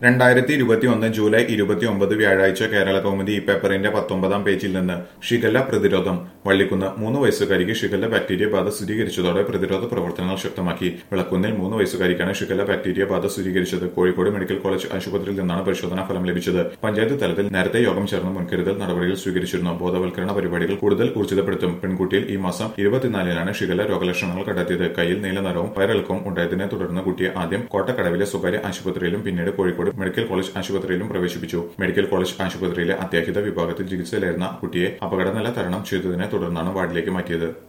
രണ്ടായിരത്തി ഇരുപത്തിയൊന്ന് ജൂലൈ ഇരുപത്തിയൊമ്പത് വ്യാഴാഴ്ച കേരള കൗമുദി ഈ പേപ്പറിന്റെ പത്തൊമ്പതാം പേജിൽ നിന്ന് ഷിഗല്ല പ്രതിരോധം വള്ളിക്കുന്ന് മൂന്ന് വയസ്സുകാരിക്ക് ഷിഗല്ല ബാക്ടീരിയ ബാധ സ്ഥിരീകരിച്ചതോടെ പ്രതിരോധ പ്രവർത്തനങ്ങൾ ശക്തമാക്കി വിളക്കുന്നിൽ മൂന്ന് വയസ്സുകാരിക്കാണ് ഷിഗല്ല ബാക്ടീരിയ ബാധ സ്ഥിരീകരിച്ചത് കോഴിക്കോട് മെഡിക്കൽ കോളേജ് ആശുപത്രിയിൽ നിന്നാണ് പരിശോധനാ ഫലം ലഭിച്ചത് പഞ്ചായത്ത് തലത്തിൽ നേരത്തെ യോഗം ചേർന്ന് മുൻകരുതൽ നടപടികൾ സ്വീകരിച്ചിരുന്നു ബോധവൽക്കരണ പരിപാടികൾ കൂടുതൽ ഊർജിതപ്പെടുത്തും പെൺകുട്ടിയിൽ ഈ മാസം ഇരുപത്തിനാലിനാണ് ഷിഗല്ല രോഗലക്ഷണങ്ങൾ കണ്ടെത്തിയത് കയ്യിൽ നീലനിറവും വയറിളക്കവും ഉണ്ടായതിനെ തുടർന്ന് കുട്ടിയെ ആദ്യം കോട്ടക്കടവിലെ സ്വകാര്യ ആശുപത്രിയിലും പിന്നീട് കോഴിക്കോട് മെഡിക്കൽ കോളേജ് ആശുപത്രിയിലും പ്രവേശിപ്പിച്ചു മെഡിക്കൽ കോളേജ് ആശുപത്രിയിലെ അത്യാഹിത വിഭാഗത്തിൽ ചികിത്സയിലായിരുന്ന കുട്ടിയെ അപകടനില തരണം ചെയ്തതിനെ തുടർന്നാണ് വാർഡിലേക്ക് മാറ്റിയത്